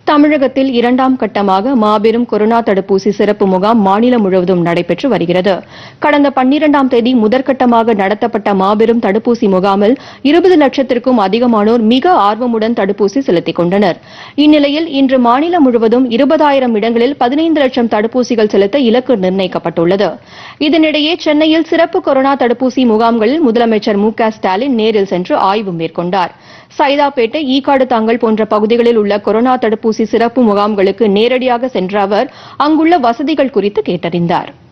தமிழகத்தில் இரண்டாம் கட்டமாக மாபெரும் கொரோனா தடுப்பூசி சிறப்பு முகாம் மாநிலம் முழுவதும் நடைபெற்று வருகிறது கடந்த பன்னிரண்டாம் தேதி முதற்கட்டமாக நடத்தப்பட்ட மாபெரும் தடுப்பூசி முகாமில் இருபது லட்சத்திற்கும் அதிகமானோர் மிக ஆர்வமுடன் தடுப்பூசி செலுத்திக் கொண்டனர் இந்நிலையில் இன்று மாநிலம் முழுவதும் இருபதாயிரம் இடங்களில் பதினைந்து லட்சம் தடுப்பூசிகள் செலுத்த இலக்கு நிர்ணயிக்கப்பட்டுள்ளது இதனிடையே சென்னையில் சிறப்பு கொரோனா தடுப்பூசி முகாம்களில் முதலமைச்சர் மு க ஸ்டாலின் நேரில் சென்று ஆய்வு மேற்கொண்டார் சைதாப்பேட்டை ஈக்காடு தாங்கல் போன்ற பகுதிகளில் உள்ள கொரோனா தடுப்பூசி சிறப்பு முகாம்களுக்கு நேரடியாக சென்ற அவர் அங்குள்ள வசதிகள் குறித்து கேட்டறிந்தார்